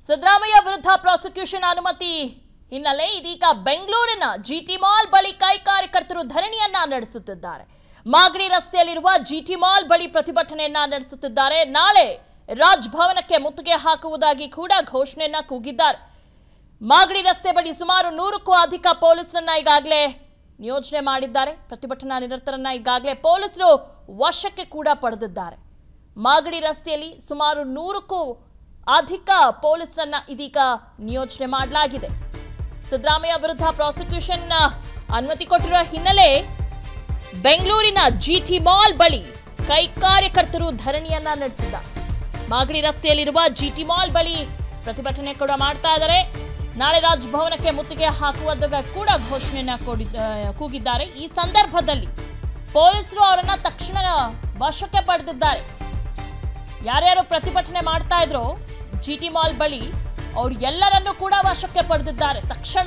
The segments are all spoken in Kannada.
ಸಿದ್ದರಾಮಯ್ಯ ವಿರುದ್ಧ ಪ್ರಾಸಿಕ್ಯೂಷನ್ ಅನುಮತಿ ಹಿನ್ನೆಲೆ ಇದೀಗ ಬೆಂಗಳೂರಿನ ಜಿಟಿ ಮಾಲ್ ಬಳಿ ಕೈ ಕಾರ್ಯಕರ್ತರು ಧರಣಿಯನ್ನ ನಡೆಸುತ್ತಿದ್ದಾರೆ ಮಾಗಡಿ ರಸ್ತೆಯಲ್ಲಿರುವ ಜಿಟಿ ಮಾಲ್ ಬಳಿ ಪ್ರತಿಭಟನೆಯನ್ನ ನಡೆಸುತ್ತಿದ್ದಾರೆ ನಾಳೆ ರಾಜ್ಭವನಕ್ಕೆ ಮುತ್ತಿಗೆ ಹಾಕುವುದಾಗಿ ಕೂಡ ಘೋಷಣೆಯನ್ನ ಕೂಗಿದ್ದಾರೆ ಮಾಗಡಿ ರಸ್ತೆ ಬಳಿ ಸುಮಾರು ನೂರಕ್ಕೂ ಅಧಿಕ ಪೊಲೀಸರನ್ನ ಈಗಾಗಲೇ ನಿಯೋಜನೆ ಮಾಡಿದ್ದಾರೆ ಪ್ರತಿಭಟನಾ ನಿರತರನ್ನ ಈಗಾಗಲೇ ಪೊಲೀಸರು ವಶಕ್ಕೆ ಕೂಡ ಪಡೆದಿದ್ದಾರೆ ಮಾಗಡಿ ರಸ್ತೆಯಲ್ಲಿ ಸುಮಾರು ನೂರಕ್ಕೂ ಅಧಿಕ ಪೊಲೀಸರನ್ನ ಇದೀಗ ನಿಯೋಜನೆ ಮಾಡಲಾಗಿದೆ ಸಿದ್ದರಾಮಯ್ಯ ವಿರುದ್ಧ ಪ್ರಾಸಿಕ್ಯೂಷನ್ ಅನುಮತಿ ಕೊಟ್ಟಿರುವ ಹಿನ್ನೆಲೆ ಬೆಂಗಳೂರಿನ ಜಿಟಿ ಮಾಲ್ ಬಳಿ ಕೈ ಕಾರ್ಯಕರ್ತರು ಧರಣಿಯನ್ನ ನಡೆಸಿದ್ದಾರೆ ಮಾಗಡಿ ರಸ್ತೆಯಲ್ಲಿರುವ ಜಿಟಿ ಮಾಲ್ ಬಳಿ ಪ್ರತಿಭಟನೆ ಕೂಡ ಮಾಡ್ತಾ ಇದ್ದಾರೆ ನಾಳೆ ರಾಜಭವನಕ್ಕೆ ಮುತ್ತಿಗೆ ಹಾಕುವುದಕ್ಕೆ ಕೂಡ ಘೋಷಣೆಯನ್ನ ಕೊಡಿದ್ದ ಕೂಗಿದ್ದಾರೆ ಈ ಸಂದರ್ಭದಲ್ಲಿ ಪೊಲೀಸರು ಅವರನ್ನ ತಕ್ಷಣ ವಶಕ್ಕೆ ಪಡೆದಿದ್ದಾರೆ ಯಾರ್ಯಾರು ಪ್ರತಿಭಟನೆ ಮಾಡ್ತಾ ಇದ್ರು ಜಿಟಿ ಮಾಲ್ ಬಳಿ ಅವ್ರು ಎಲ್ಲರನ್ನೂ ಕೂಡ ವಶಕ್ಕೆ ಪಡೆದಿದ್ದಾರೆ ತಕ್ಷಣ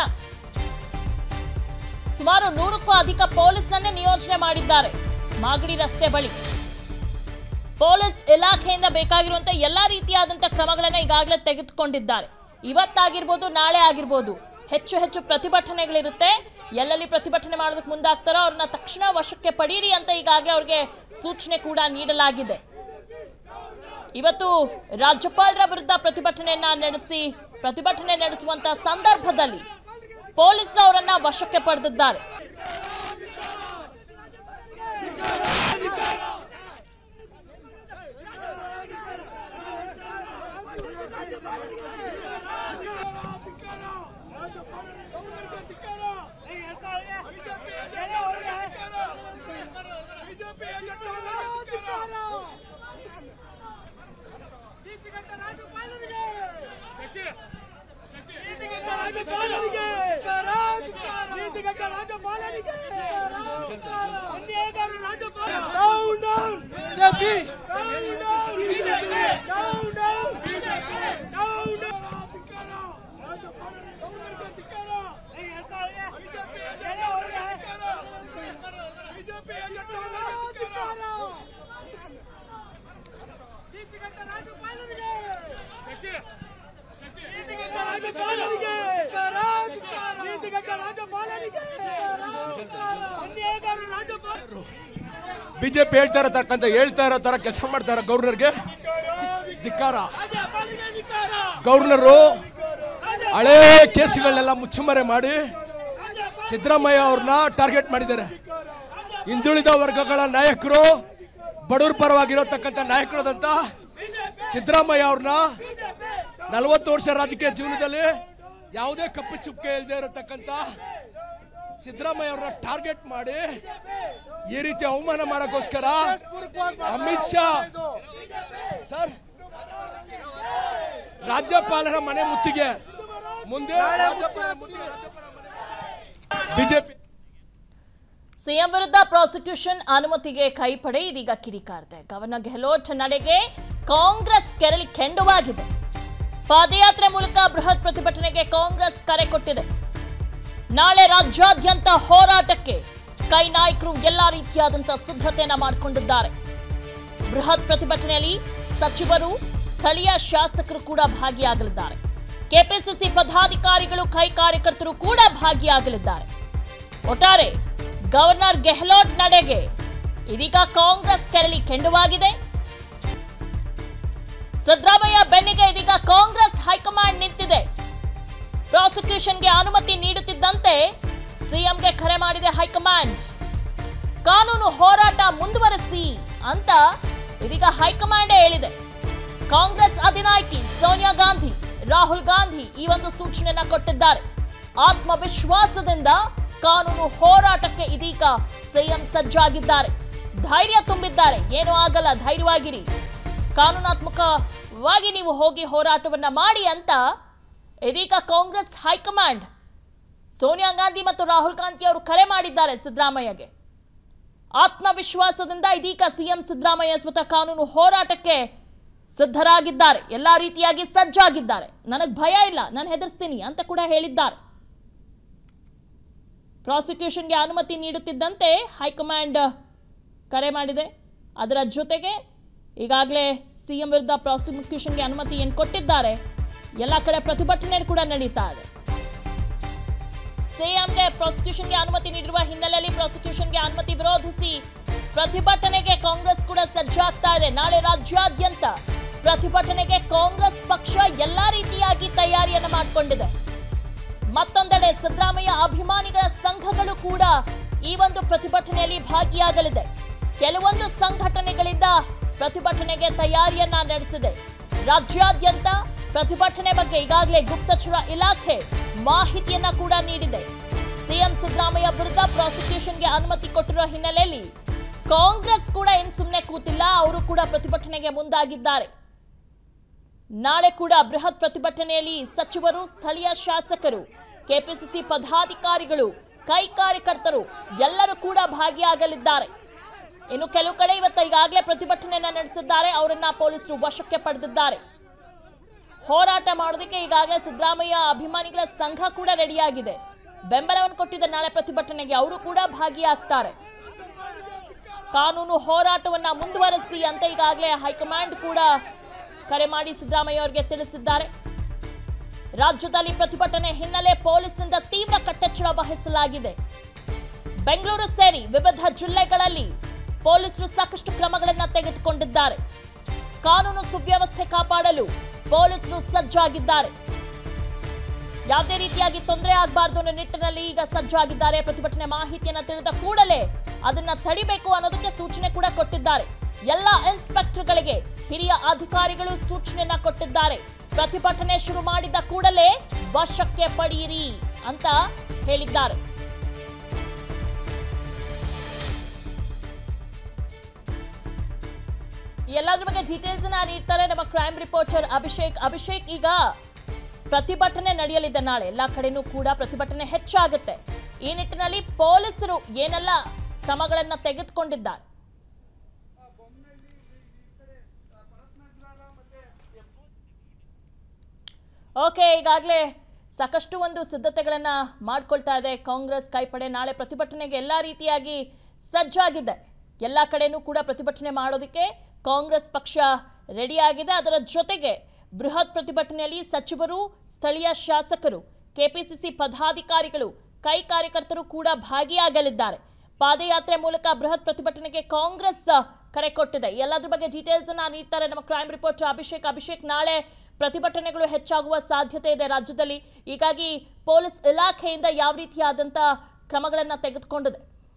ಸುಮಾರು ನೂರಕ್ಕೂ ಅಧಿಕ ಪೊಲೀಸರನ್ನೇ ನಿಯೋಜನೆ ಮಾಡಿದ್ದಾರೆ ಮಾಗಡಿ ರಸ್ತೆ ಬಳಿ ಪೊಲೀಸ್ ಇಲಾಖೆಯಿಂದ ಬೇಕಾಗಿರುವಂತ ಎಲ್ಲಾ ರೀತಿಯಾದಂತ ಕ್ರಮಗಳನ್ನ ಈಗಾಗಲೇ ತೆಗೆದುಕೊಂಡಿದ್ದಾರೆ ಇವತ್ತಾಗಿರ್ಬೋದು ನಾಳೆ ಆಗಿರ್ಬೋದು ಹೆಚ್ಚು ಹೆಚ್ಚು ಪ್ರತಿಭಟನೆಗಳಿರುತ್ತೆ ಎಲ್ಲೆಲ್ಲಿ ಪ್ರತಿಭಟನೆ ಮಾಡೋದಕ್ಕೆ ಮುಂದಾಗ್ತಾರೋ ಅವ್ರನ್ನ ತಕ್ಷಣ ವಶಕ್ಕೆ ಪಡೀರಿ ಅಂತ ಈಗಾಗಲೇ ಅವ್ರಿಗೆ ಸೂಚನೆ ಕೂಡ ನೀಡಲಾಗಿದೆ ಇವತ್ತು ರಾಜ್ಯಪಾಲರ ವಿರುದ್ಧ ಪ್ರತಿಭಟನೆಯನ್ನ ನಡೆಸಿ ಪ್ರತಿಭಟನೆ ನಡೆಸುವಂತ ಸಂದರ್ಭದಲ್ಲಿ ಪೊಲೀಸರು ಅವರನ್ನ ವಶಕ್ಕೆ ಪಡೆದಿದ್ದಾರೆ ಬಿಜೆಪಿ ಹೇಳ್ತಾ ಇರತಕ್ಕಂತ ಹೇಳ್ತಾ ಇರೋ ತರ ಕೆಲಸ ಮಾಡ್ತಾರ ಗವರ್ನರ್ಗೆ ಧಿಕ್ಕಾರ ಗವರ್ನರು ಹಳೇ ಕೇಸುಗಳನ್ನೆಲ್ಲ ಮುಚ್ಚುಮರೆ ಮಾಡಿ ಸಿದ್ದರಾಮಯ್ಯ ಅವ್ರನ್ನ ಟಾರ್ಗೆಟ್ ಮಾಡಿದ್ದಾರೆ ಹಿಂದುಳಿದ ವರ್ಗಗಳ ನಾಯಕರು ಬಡವ್ರ ಪರವಾಗಿರತಕ್ಕಂಥ ನಾಯಕರಾದಂತ ಸಿದ್ದರಾಮಯ್ಯ ಅವ್ರನ್ನ ನಲವತ್ತು ವರ್ಷ ರಾಜಕೀಯ ಜೀವನದಲ್ಲಿ ಯಾವುದೇ ಕಪ್ಪು ಚುಕ್ಕೆ ಇಲ್ಲದೆ ಇರತಕ್ಕಂಥ ಸಿದ್ದರಾಮಯ್ಯ ಅವ್ರನ್ನ ಟಾರ್ಗೆಟ್ ಮಾಡಿ ಈ ರೀತಿ ಅವಮಾನ ಮಾಡಕ್ಕೋಸ್ಕರ ಅಮಿತ್ ಶಾ ಸರ್ ರಾಜ್ಯಪಾಲರ ಮನೆ ಮುತ್ತಿಗೆ ಮುಂದೆ ಬಿಜೆಪಿ ಸಿಎಂ ವಿರುದ್ಧ ಪ್ರಾಸಿಕ್ಯೂಷನ್ ಅನುಮತಿಗೆ ಕೈಪಡೆ ಇದೀಗ ಕಿಡಿಕಾರ್ತೆ ಗವರ್ನರ್ ಗೆಹ್ಲೋಟ್ ನಡೆಗೆ ಕಾಂಗ್ರೆಸ್ ಕೆರಳಿ ಕೆಂಡುವಾಗಿದೆ ಪಾದಯಾತ್ರೆ ಮೂಲಕ ಬೃಹತ್ ಪ್ರತಿಭಟನೆಗೆ ಕಾಂಗ್ರೆಸ್ ಕರೆ ಕೊಟ್ಟಿದೆ ನಾಳೆ ರಾಜ್ಯಾದ್ಯಂತ ಹೋರಾಟಕ್ಕೆ ಕೈ ನಾಯಕರು ಎಲ್ಲಾ ರೀತಿಯಾದಂತ ಸಿದ್ಧತೆಯನ್ನ ಮಾಡಿಕೊಂಡಿದ್ದಾರೆ ಬೃಹತ್ ಪ್ರತಿಭಟನೆಯಲ್ಲಿ ಸಚಿವರು ಸ್ಥಳೀಯ ಶಾಸಕರು ಕೂಡ ಭಾಗಿಯಾಗಲಿದ್ದಾರೆ ಕೆಪಿಸಿಸಿ ಪದಾಧಿಕಾರಿಗಳು ಕೈ ಕಾರ್ಯಕರ್ತರು ಕೂಡ ಭಾಗಿಯಾಗಲಿದ್ದಾರೆ ಒಟ್ಟಾರೆ ಗವರ್ನರ್ ಗೆಹ್ಲೋಟ್ ನಡೆಗೆ ಇದೀಗ ಕಾಂಗ್ರೆಸ್ ಕೆರಳಿ ಕೆಂಡುವಾಗಿದೆ ಸಿದ್ದರಾಮಯ್ಯ ಬೆನ್ನಿಗೆ ಇದೀಗ ಕಾಂಗ್ರೆಸ್ ಹೈಕಮಾಂಡ್ ನಿಂತಿದೆ ಪ್ರಾಸಿಕ್ಯೂಷನ್ಗೆ ಅನುಮತಿ ನೀಡುತ್ತಿದ್ದಂತೆ ಸಿಎಂಗೆ ಕರೆ ಮಾಡಿದೆ ಹೈಕಮಾಂಡ್ ಕಾನೂನು ಹೋರಾಟ ಮುಂದುವರೆಸಿ ಅಂತ ಇದೀಗ ಹೈಕಮಾಂಡೇ ಹೇಳಿದೆ ಕಾಂಗ್ರೆಸ್ ಅಧಿನಾಯಕಿ ಸೋನಿಯಾ ಗಾಂಧಿ ರಾಹುಲ್ ಗಾಂಧಿ ಈ ಒಂದು ಸೂಚನೆಯನ್ನ ಕೊಟ್ಟಿದ್ದಾರೆ ಆತ್ಮವಿಶ್ವಾಸದಿಂದ ಕಾನೂನು ಹೋರಾಟಕ್ಕೆ ಇದೀಗ ಸಿಎಂ ಸಜ್ಜಾಗಿದ್ದಾರೆ ಧೈರ್ಯ ತುಂಬಿದ್ದಾರೆ ಏನೂ ಆಗಲ್ಲ ಧೈರ್ಯವಾಗಿರಿ ಕಾನೂನಾತ್ಮಕವಾಗಿ ನೀವು ಹೋಗಿ ಹೋರಾಟವನ್ನ ಮಾಡಿ ಅಂತ ಇದೀಗ ಕಾಂಗ್ರೆಸ್ ಹೈಕಮಾಂಡ್ ಸೋನಿಯಾ ಗಾಂಧಿ ಮತ್ತು ರಾಹುಲ್ ಗಾಂಧಿ ಅವರು ಕರೆ ಮಾಡಿದ್ದಾರೆ ಸಿದ್ದರಾಮಯ್ಯಗೆ ಆತ್ಮವಿಶ್ವಾಸದಿಂದ ಇದೀಗ ಸಿಎಂ ಸಿದ್ದರಾಮಯ್ಯ ಸ್ವತಃ ಕಾನೂನು ಹೋರಾಟಕ್ಕೆ ಸಿದ್ಧರಾಗಿದ್ದಾರೆ ಎಲ್ಲಾ ರೀತಿಯಾಗಿ ಸಜ್ಜಾಗಿದ್ದಾರೆ ನನಗೆ ಭಯ ಇಲ್ಲ ನಾನು ಹೆದರ್ಸ್ತೀನಿ ಅಂತ ಕೂಡ ಹೇಳಿದ್ದಾರೆ ಪ್ರಾಸಿಕ್ಯೂಷನ್ಗೆ ಅನುಮತಿ ನೀಡುತ್ತಿದ್ದಂತೆ ಹೈಕಮಾಂಡ್ ಕರೆ ಮಾಡಿದೆ ಅದರ ಜೊತೆಗೆ ಈಗಾಗಲೇ ಸಿಎಂ ವಿರುದ್ಧ ಪ್ರಾಸಿಕ್ಯೂಷನ್ಗೆ ಅನುಮತಿ ಏನು ಕೊಟ್ಟಿದ್ದಾರೆ ಎಲ್ಲ ಕಡೆ ಪ್ರತಿಭಟನೆ ಕೂಡ ನಡೀತಾ ಇದೆ ಸಿಎಂಗೆ ಪ್ರಾಸಿಕ್ಯೂಷನ್ಗೆ ಅನುಮತಿ ನೀಡಿರುವ ಹಿನ್ನೆಲೆಯಲ್ಲಿ ಪ್ರಾಸಿಕ್ಯೂಷನ್ಗೆ ಅನುಮತಿ ವಿರೋಧಿಸಿ ಪ್ರತಿಭಟನೆಗೆ ಕಾಂಗ್ರೆಸ್ ಕೂಡ ಸಜ್ಜಾಗ್ತಾ ಇದೆ ನಾಳೆ ರಾಜ್ಯಾದ್ಯಂತ ಪ್ರತಿಭಟನೆಗೆ ಕಾಂಗ್ರೆಸ್ ಪಕ್ಷ ಎಲ್ಲಾ ರೀತಿಯಾಗಿ ತಯಾರಿಯನ್ನ ಮಾಡಿಕೊಂಡಿದೆ ಮತ್ತೊಂದೆಡೆ ಸಿದ್ದರಾಮಯ್ಯ ಅಭಿಮಾನಿಗಳ ಸಂಘಗಳು ಕೂಡ ಈ ಒಂದು ಪ್ರತಿಭಟನೆಯಲ್ಲಿ ಭಾಗಿಯಾಗಲಿದೆ ಕೆಲವೊಂದು ಸಂಘಟನೆಗಳಿಂದ ಪ್ರತಿಭಟನೆಗೆ ತಯಾರಿಯನ್ನ ನಡೆಸಿದೆ ರಾಜ್ಯಾದ್ಯಂತ ಪ್ರತಿಭಟನೆ ಬಗ್ಗೆ ಈಗಾಗಲೇ ಗುಪ್ತಚರ ಇಲಾಖೆ ಮಾಹಿತಿಯನ್ನ ಕೂಡ ನೀಡಿದೆ ಸಿಎಂ ಸಿದ್ದರಾಮಯ್ಯ ವಿರುದ್ಧ ಪ್ರಾಸಿಕ್ಯೂಷನ್ಗೆ ಅನುಮತಿ ಕೊಟ್ಟಿರುವ ಹಿನ್ನೆಲೆಯಲ್ಲಿ ಕಾಂಗ್ರೆಸ್ ಕೂಡ ಏನ್ ಸುಮ್ಮನೆ ಕೂತಿಲ್ಲ ಅವರು ಕೂಡ ಪ್ರತಿಭಟನೆಗೆ ಮುಂದಾಗಿದ್ದಾರೆ ನಾಳೆ ಕೂಡ ಬೃಹತ್ ಪ್ರತಿಭಟನೆಯಲ್ಲಿ ಸಚಿವರು ಸ್ಥಳೀಯ ಶಾಸಕರು ಕೆಪಿಸಿಸಿ ಪದಾಧಿಕಾರಿಗಳು ಕೈ ಕಾರ್ಯಕರ್ತರು ಎಲ್ಲರೂ ಕೂಡ ಭಾಗಿಯಾಗಲಿದ್ದಾರೆ ಇನ್ನು ಕೆಲವು ಕಡೆ ಇವತ್ತು ಈಗಾಗಲೇ ಪ್ರತಿಭಟನೆಯನ್ನ ನಡೆಸಿದ್ದಾರೆ ಅವರನ್ನ ಪೊಲೀಸರು ವಶಕ್ಕೆ ಪಡೆದಿದ್ದಾರೆ ಹೋರಾಟ ಮಾಡೋದಕ್ಕೆ ಈಗಾಗಲೇ ಸಿದ್ದರಾಮಯ್ಯ ಅಭಿಮಾನಿಗಳ ಸಂಘ ಕೂಡ ರೆಡಿಯಾಗಿದೆ ಬೆಂಬಲವನ್ನು ಕೊಟ್ಟಿದ್ದ ನಾಳೆ ಪ್ರತಿಭಟನೆಗೆ ಅವರು ಕೂಡ ಭಾಗಿಯಾಗ್ತಾರೆ ಕಾನೂನು ಹೋರಾಟವನ್ನ ಮುಂದುವರೆಸಿ ಅಂತ ಈಗಾಗಲೇ ಹೈಕಮಾಂಡ್ ಕೂಡ ಕರೆ ಮಾಡಿ ಸಿದ್ದರಾಮಯ್ಯ ಅವರಿಗೆ ತಿಳಿಸಿದ್ದಾರೆ ರಾಜ್ಯದಲ್ಲಿ ಪ್ರತಿಭಟನೆ ಹಿನ್ನೆಲೆ ಪೊಲೀಸರಿಂದ ತೀವ್ರ ಕಟ್ಟೆಚ್ಚರ ವಹಿಸಲಾಗಿದೆ ಬೆಂಗಳೂರು ಸೇರಿ ವಿವಿಧ ಜಿಲ್ಲೆಗಳಲ್ಲಿ ಪೊಲೀಸರು ಸಾಕಷ್ಟು ಕ್ರಮಗಳನ್ನು ತೆಗೆದುಕೊಂಡಿದ್ದಾರೆ ಕಾನೂನು ಸುವ್ಯವಸ್ಥೆ ಕಾಪಾಡಲು ಪೊಲೀಸರು ಸಜ್ಜಾಗಿದ್ದಾರೆ ಯಾವುದೇ ರೀತಿಯಾಗಿ ತೊಂದರೆ ಆಗಬಾರ್ದು ಅನ್ನೋ ನಿಟ್ಟಿನಲ್ಲಿ ಈಗ ಸಜ್ಜಾಗಿದ್ದಾರೆ ಪ್ರತಿಭಟನೆ ಮಾಹಿತಿಯನ್ನ ತಿಳಿದ ಕೂಡಲೇ ಅದನ್ನ ತಡಿಬೇಕು ಅನ್ನೋದಕ್ಕೆ ಸೂಚನೆ ಕೂಡ ಕೊಟ್ಟಿದ್ದಾರೆ ಎಲ್ಲ ಇನ್ಸ್ಪೆಕ್ಟರ್ಗಳಿಗೆ ಹಿರಿಯ ಅಧಿಕಾರಿಗಳು ಸೂಚನೆಯನ್ನ ಕೊಟ್ಟಿದ್ದಾರೆ ಪ್ರತಿಭಟನೆ ಶುರು ಮಾಡಿದ ಕೂಡಲೇ ವಶಕ್ಕೆ ಪಡೆಯಿರಿ ಅಂತ ಹೇಳಿದ್ದಾರೆ ಎಲ್ಲದ್ರ ಬಗ್ಗೆ ಡೀಟೇಲ್ಸ್ ಅನ್ನ ನೀಡ್ತಾರೆ ನಮ್ಮ ಕ್ರೈಮ್ ರಿಪೋರ್ಟರ್ ಅಭಿಷೇಕ್ ಅಭಿಷೇಕ್ ಈಗ ಪ್ರತಿಭಟನೆ ನಡೆಯಲಿದೆ ನಾಳೆ ಎಲ್ಲಾ ಕಡೆನೂ ಕೂಡ ಪ್ರತಿಭಟನೆ ಹೆಚ್ಚಾಗುತ್ತೆ ಈ ನಿಟ್ಟಿನಲ್ಲಿ ಪೊಲೀಸರು ಏನೆಲ್ಲ ಕ್ರಮಗಳನ್ನ ತೆಗೆದುಕೊಂಡಿದ್ದಾರೆ ಓಕೆ ಈಗಾಗಲೇ ಸಾಕಷ್ಟು ಒಂದು ಸಿದ್ಧತೆಗಳನ್ನ ಮಾಡ್ಕೊಳ್ತಾ ಇದೆ ಕಾಂಗ್ರೆಸ್ ಕೈಪಡೆ ನಾಳೆ ಪ್ರತಿಭಟನೆಗೆ ಎಲ್ಲ ರೀತಿಯಾಗಿ ಸಜ್ಜಾಗಿದೆ ಎಲ್ಲ ಕಡೆನೂ ಕೂಡ ಪ್ರತಿಭಟನೆ ಮಾಡೋದಕ್ಕೆ ಕಾಂಗ್ರೆಸ್ ಪಕ್ಷ ರೆಡಿಯಾಗಿದೆ ಅದರ ಜೊತೆಗೆ ಬೃಹತ್ ಪ್ರತಿಭಟನೆಯಲ್ಲಿ ಸಚಿವರು ಸ್ಥಳೀಯ ಶಾಸಕರು ಕೆಪಿಸಿಸಿ ಪದಾಧಿಕಾರಿಗಳು ಕೈ ಕಾರ್ಯಕರ್ತರು ಕೂಡ ಭಾಗಿಯಾಗಲಿದ್ದಾರೆ ಪಾದಯಾತ್ರೆ ಮೂಲಕ ಬೃಹತ್ ಪ್ರತಿಭಟನೆಗೆ ಕಾಂಗ್ರೆಸ್ ಕರೆ ಕೊಟ್ಟಿದೆ ಎಲ್ಲದ್ರ ಬಗ್ಗೆ ಡೀಟೇಲ್ಸ್ ಅನ್ನ ನೀಡ್ತಾರೆ ನಮ್ಮ ಕ್ರೈಮ್ ರಿಪೋರ್ಟರ್ ಅಭಿಷೇಕ್ ಅಭಿಷೇಕ್ ನಾಳೆ ಪ್ರತಿಭಟನೆಗಳು ಹೆಚ್ಚಾಗುವ ಸಾಧ್ಯತೆ ಇದೆ ರಾಜ್ಯದಲ್ಲಿ ಹೀಗಾಗಿ ಪೊಲೀಸ್ ಇಲಾಖೆಯಿಂದ ಯಾವ ರೀತಿಯಾದಂಥ ಕ್ರಮಗಳನ್ನು ತೆಗೆದುಕೊಂಡಿದೆ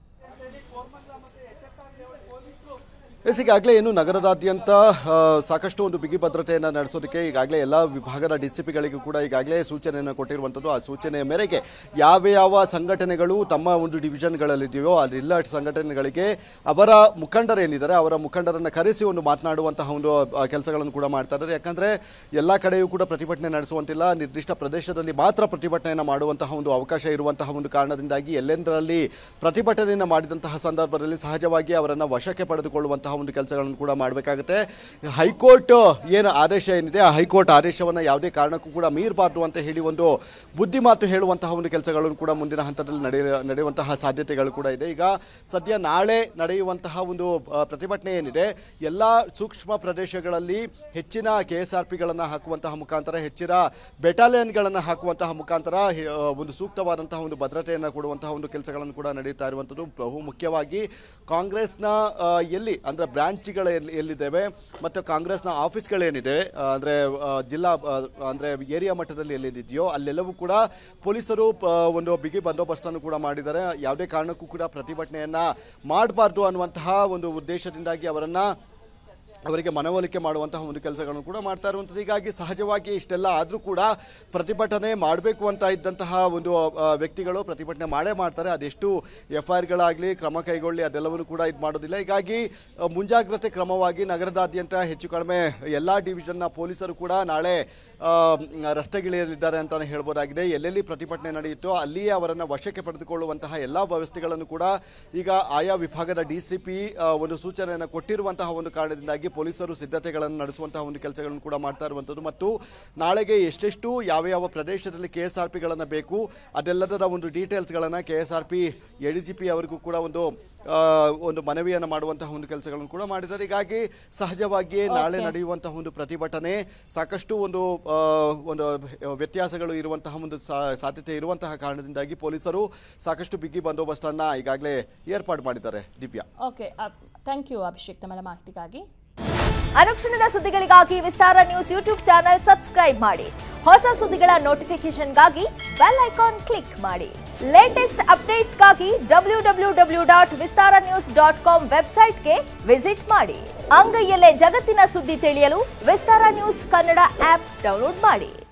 ಎಸ್ ಈಗಾಗಲೇ ಏನು ನಗರದಾದ್ಯಂತ ಆ, ಸಾಕಷ್ಟು ಒಂದು ಬಿಗಿ ಭದ್ರತೆಯನ್ನು ನಡೆಸೋದಕ್ಕೆ ಈಗಾಗಲೇ ಎಲ್ಲ ವಿಭಾಗದ ಡಿ ಸಿ ಪಿಗಳಿಗೂ ಕೂಡ ಈಗಾಗಲೇ ಸೂಚನೆಯನ್ನು ಕೊಟ್ಟಿರುವಂಥದ್ದು ಆ ಸೂಚನೆಯ ಮೇರೆಗೆ ಯಾವ ಯಾವ ಸಂಘಟನೆಗಳು ತಮ್ಮ ಒಂದು ಡಿವಿಷನ್ಗಳಲ್ಲಿದೆಯೋ ಅದೆಲ್ಲ ಸಂಘಟನೆಗಳಿಗೆ ಅವರ ಮುಖಂಡರೇನಿದ್ದಾರೆ ಅವರ ಮುಖಂಡರನ್ನು ಕರೆಸಿ ಒಂದು ಮಾತನಾಡುವಂತಹ ಒಂದು ಆ, ಕೆಲಸಗಳನ್ನು ಕೂಡ ಮಾಡ್ತಾ ಇದ್ದಾರೆ ಯಾಕಂದರೆ ಎಲ್ಲ ಕಡೆಯೂ ಕೂಡ ಪ್ರತಿಭಟನೆ ನಡೆಸುವಂತಿಲ್ಲ ನಿರ್ದಿಷ್ಟ ಪ್ರದೇಶದಲ್ಲಿ ಮಾತ್ರ ಪ್ರತಿಭಟನೆಯನ್ನು ಮಾಡುವಂತಹ ಒಂದು ಅವಕಾಶ ಇರುವಂತಹ ಒಂದು ಕಾರಣದಿಂದಾಗಿ ಎಲ್ಲೆಂದರಲ್ಲಿ ಪ್ರತಿಭಟನೆಯನ್ನು ಮಾಡಿದಂತಹ ಸಂದರ್ಭದಲ್ಲಿ ಸಹಜವಾಗಿ ಅವರನ್ನು ವಶಕ್ಕೆ ಪಡೆದುಕೊಳ್ಳುವಂತಹ ಒಂದು ಕೆಲಸಗಳನ್ನು ಕೂಡ ಮಾಡಬೇಕಾಗುತ್ತೆ ಹೈಕೋರ್ಟ್ ಏನು ಆದೇಶ ಏನಿದೆ ಆ ಹೈಕೋರ್ಟ್ ಆದೇಶವನ್ನು ಯಾವುದೇ ಕಾರಣಕ್ಕೂ ಕೂಡ ಮೀರಬಾರ್ದು ಅಂತ ಹೇಳಿ ಒಂದು ಬುದ್ಧಿ ಮಾತು ಹೇಳುವಂತಹ ಒಂದು ಕೆಲಸಗಳನ್ನು ಕೂಡ ಮುಂದಿನ ಹಂತದಲ್ಲಿ ನಡೆಯ ನಡೆಯುವಂತಹ ಸಾಧ್ಯತೆಗಳು ಕೂಡ ಇದೆ ಈಗ ಸದ್ಯ ನಾಳೆ ನಡೆಯುವಂತಹ ಒಂದು ಆ, ಪ್ರತಿಭಟನೆ ಏನಿದೆ ಎಲ್ಲ ಸೂಕ್ಷ್ಮ ಪ್ರದೇಶಗಳಲ್ಲಿ ಹೆಚ್ಚಿನ ಕೆ ಎಸ್ ಆರ್ ಪಿಗಳನ್ನು ಹಾಕುವಂತಹ ಮುಖಾಂತರ ಹೆಚ್ಚಿನ ಬೆಟಾಲಿಯನ್ಗಳನ್ನು ಹಾಕುವಂತಹ ಮುಖಾಂತರ ಹೆ- ಆ, ಒಂದು ಸೂಕ್ತವಾದಂತಹ ಒಂದು ಭದ್ರತೆಯನ್ನು ಕೊಡುವಂತಹ ಒಂದು ಕೆಲಸಗಳನ್ನು ಕೂಡ ನಡೆಯುತ್ತಾ ಇರುವಂಥದ್ದು ಬಹು ಮುಖ್ಯವಾಗಿ ಕಾಂಗ್ರೆಸ್ನ ಆ, ಎಲ್ಲಿ ಅಂದರೆ ಬ್ರಾಂಚ್ಗಳು ಎಲ್ಲಿ ಎಲ್ಲಿದ್ದೇವೆ ಮತ್ತು ಕಾಂಗ್ರೆಸ್ನ ಆಫೀಸ್ಗಳೇನಿದೆ ಆ, ಅಂದರೆ ಆ, ಜಿಲ್ಲಾ ಆ, ಅಂದರೆ ಏರಿಯಾ ಮಟ್ಟದಲ್ಲಿ ಎಲ್ಲಿದೆಯೋ ಅಲ್ಲೆಲ್ಲವೂ ಕೂಡ ಪೊಲೀಸರು ಆ, ಒಂದು ಬಿಗಿ ಬಂದೋಬಸ್ತನ್ನು ಕೂಡ ಮಾಡಿದ್ದಾರೆ ಯಾವುದೇ ಕಾರಣಕ್ಕೂ ಕೂಡ ಪ್ರತಿಭಟನೆಯನ್ನು ಮಾಡಬಾರ್ದು ಅನ್ನುವಂತಹ ಒಂದು ಉದ್ದೇಶದಿಂದಾಗಿ ಅವರನ್ನು ಅವರಿಗೆ ಮನವೊಲಿಕೆ ಮಾಡುವಂತಹ ಒಂದು ಕೆಲಸಗಳನ್ನು ಕೂಡ ಮಾಡ್ತಾ ಇರುವಂಥದ್ದು ಹೀಗಾಗಿ ಸಹಜವಾಗಿ ಇಷ್ಟೆಲ್ಲ ಆದರೂ ಕೂಡ ಪ್ರತಿಭಟನೆ ಮಾಡಬೇಕು ಅಂತ ಇದ್ದಂತಹ ಒಂದು ಆ, ವ್ಯಕ್ತಿಗಳು ಪ್ರತಿಭಟನೆ ಮಾಡೇ ಮಾಡ್ತಾರೆ ಅದೆಷ್ಟು ಎಫ್ ಐ ಆರ್ಗಳಾಗಲಿ ಕ್ರಮ ಕೈಗೊಳ್ಳಿ ಅದೆಲ್ಲವನ್ನು ಕೂಡ ಇದು ಮಾಡೋದಿಲ್ಲ ಹೀಗಾಗಿ ಆ, ಮುಂಜಾಗ್ರತೆ ಕ್ರಮವಾಗಿ ನಗರದಾದ್ಯಂತ ಹೆಚ್ಚು ಕಡಿಮೆ ಎಲ್ಲ ಡಿವಿಷನ್ನ ಪೊಲೀಸರು ಕೂಡ ನಾಳೆ ಆ, ರಸ್ತೆಗಿಳಿಯಲಿದ್ದಾರೆ ಅಂತಲೇ ಹೇಳ್ಬೋದಾಗಿದೆ ಎಲ್ಲೆಲ್ಲಿ ಪ್ರತಿಭಟನೆ ನಡೆಯಿತೋ ಅಲ್ಲಿಯೇ ಅವರನ್ನು ವಶಕ್ಕೆ ಪಡೆದುಕೊಳ್ಳುವಂತಹ ಎಲ್ಲ ವ್ಯವಸ್ಥೆಗಳನ್ನು ಕೂಡ ಈಗ ಆಯಾ ವಿಭಾಗದ ಡಿ ಸಿ ಪಿ ಒಂದು ಸೂಚನೆಯನ್ನು ಕೊಟ್ಟಿರುವಂತಹ ಒಂದು ಕಾರಣದಿಂದಾಗಿ ಪೊಲೀಸರು ಸಿದ್ಧತೆಗಳನ್ನು ನಡೆಸುವಂತಹ ಒಂದು ಕೆಲಸಗಳನ್ನು ಕೂಡ ಮಾಡ್ತಾ ಇರುವಂಥದ್ದು ಮತ್ತು ನಾಳೆಗೆ ಎಷ್ಟೆಷ್ಟು ಯಾವ ಯಾವ ಪ್ರದೇಶದಲ್ಲಿ ಕೆ ಎಸ್ ಆರ್ ಪಿಗಳನ್ನು ಬೇಕು ಅದೆಲ್ಲದರ ಒಂದು ಡೀಟೇಲ್ಸ್ಗಳನ್ನು K S R P A D G P ಅವರಿಗೂ ಕೂಡ ಒಂದು ಆ, ಒಂದು ಮನವಿಯನ್ನು ಮಾಡುವಂತಹ ಒಂದು ಕೆಲಸಗಳನ್ನು ಕೂಡ ಮಾಡಿದ್ದಾರೆ ಹೀಗಾಗಿ ಸಹಜವಾಗಿಯೇ ನಾಳೆ Okay. ನಡೆಯುವಂತಹ ಒಂದು ಪ್ರತಿಭಟನೆ ಸಾಕಷ್ಟು ಒಂದು ಆ, ಒಂದು ವ್ಯತ್ಯಾಸಗಳು ಇರುವಂತಹ ಒಂದು ಸಾ- ಸಾಧ್ಯತೆ ಇರುವಂತಹ ಕಾರಣದಿಂದಾಗಿ ಪೊಲೀಸರು ಸಾಕಷ್ಟು ಬಿಗಿ ಬಂದೋಬಸ್ತನ್ನ ಈಗಾಗಲೇ ಏರ್ಪಾಡು ಮಾಡಿದ್ದಾರೆ Divya okay thank you Abhishek ತಮ್ಮೆಲ್ಲ ಮಾಹಿತಿಗಾಗಿ ಅನುಕ್ಷಣದ ಸುದ್ದಿಗಳಿಗಾಗಿ Vistara news YouTube channel subscribe ಮಾಡಿ ಹೊಸ ಸುದ್ದಿಗಳ ನೋಟಿಫಿಕೇಶನ್ಗಾಗಿ ಬೆಲ್ ಐಕಾನ್ ಕ್ಲಿಕ್ ಮಾಡಿ ಲೇಟೆಸ್ಟ್ ಅಪ್ಡೇಟ್ಸ್ಗಾಗಿ W W W dot Vistara news dot com ವೆಬ್ಸೈಟ್ಗೆ ವಿಸಿಟ್ ಮಾಡಿ ಅಂಗೈಯಲ್ಲೇ ಜಗತ್ತಿನ ಸುದ್ದಿ ತಿಳಿಯಲು Vistara news Kannada app download ಮಾಡಿ